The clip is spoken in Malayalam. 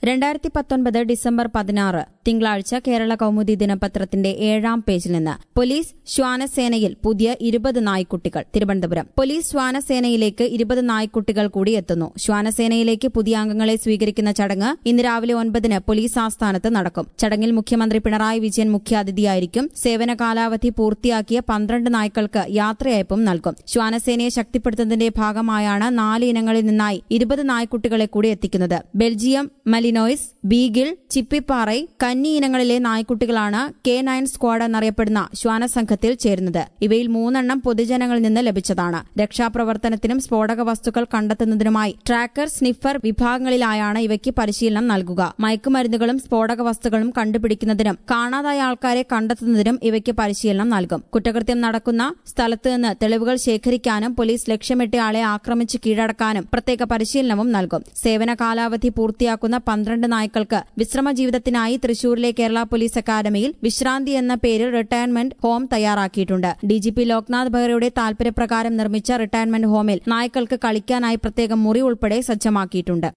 രണ്ടായിരത്തി പത്തൊൻപത് ഡിസംബർ പതിനാറ് തിങ്കളാഴ്ച കേരള കൗമുദി ദിനപത്രത്തിന്റെ ഏഴാം പേജിൽ നിന്ന് പോലീസ് ശ്വാനസേനയിൽ പുതിയ ഇരുപത് നായ്ക്കുട്ടികൾ തിരുവനന്തപുരം പോലീസ് ശ്വാനസേനയിലേക്ക് ഇരുപത് നായ്ക്കുട്ടികൾ കൂടി എത്തുന്നു ശ്വാനസേനയിലേക്ക് പുതിയ അംഗങ്ങളെ സ്വീകരിക്കുന്ന ചടങ്ങ് ഇന്ന് രാവിലെ ഒൻപതിന് പോലീസ് ആസ്ഥാനത്ത് നടക്കും ചടങ്ങിൽ മുഖ്യമന്ത്രി പിണറായി വിജയൻ മുഖ്യാതിഥിയായിരിക്കും സേവന കാലാവധി പൂർത്തിയാക്കിയ പന്ത്രണ്ട് നായ്ക്കൾക്ക് യാത്രയയപ്പും നൽകും ശ്വാനസേനയെ ശക്തിപ്പെടുത്തുന്നതിന്റെ ഭാഗമായാണ് നാല് ഇനങ്ങളിൽ നിന്നായി ഇരുപത് നായ്ക്കുട്ടികളെ കൂടി എത്തിക്കുന്നത് Belgium Malinois beagle Chippiparai Kanni ഇനങ്ങളിലെ നായ്ക്കുട്ടികളാണ് കെ നയൻ സ്ക്വാഡ് എന്നറിയപ്പെടുന്ന ശ്വാനസംഘത്തിൽ ചേരുന്നത് ഇവയിൽ മൂന്നെണ്ണം പൊതുജനങ്ങളിൽ നിന്ന് ലഭിച്ചതാണ് രക്ഷാപ്രവർത്തനത്തിനും സ്ഫോടക വസ്തുക്കൾ കണ്ടെത്തുന്നതിനുമായി ട്രാക്കർ സ്നിഫർ വിഭാഗങ്ങളിലായാണ് ഇവയ്ക്ക് പരിശീലനം നൽകുക മയക്കുമരുന്നുകളും സ്ഫോടക വസ്തുക്കളും കണ്ടുപിടിക്കുന്നതിനും കാണാതായ ആൾക്കാരെ കണ്ടെത്തുന്നതിനും ഇവയ്ക്ക് പരിശീലനം നൽകും കുറ്റകൃത്യം നടക്കുന്ന സ്ഥലത്ത് നിന്ന് തെളിവുകൾ ശേഖരിക്കാനും പോലീസ് ലക്ഷ്യമിട്ടയാളെ ആക്രമിച്ച് കീഴടക്കാനും പ്രത്യേക പരിശീലനവും നൽകും സേവന കാലാവധി പൂർത്തിയാക്കുന്ന പന്ത്രണ്ട് നായ്ക്കൾക്ക് വിശ്രമ ജീവിതത്തിനായി തൃശൂരിലെ കേരള പോലീസ് അക്കാദമിയിൽ വിശ്രാന്തി എന്ന പേരിൽ റിട്ടയർമെന്റ് ഹോം തയ്യാറാക്കിയിട്ടുണ്ട് ഡിജിപി ലോക്നാഥ് ബെഹ്റയുടെ താൽപര്യപ്രകാരം നിർമ്മിച്ച റിട്ടയർമെന്റ് ഹോമിൽ നായ്ക്കൾക്ക് കളിക്കാനായി പ്രത്യേകം മുറി ഉൾപ്പെടെ സജ്ജമാക്കിയിട്ടുണ്ട്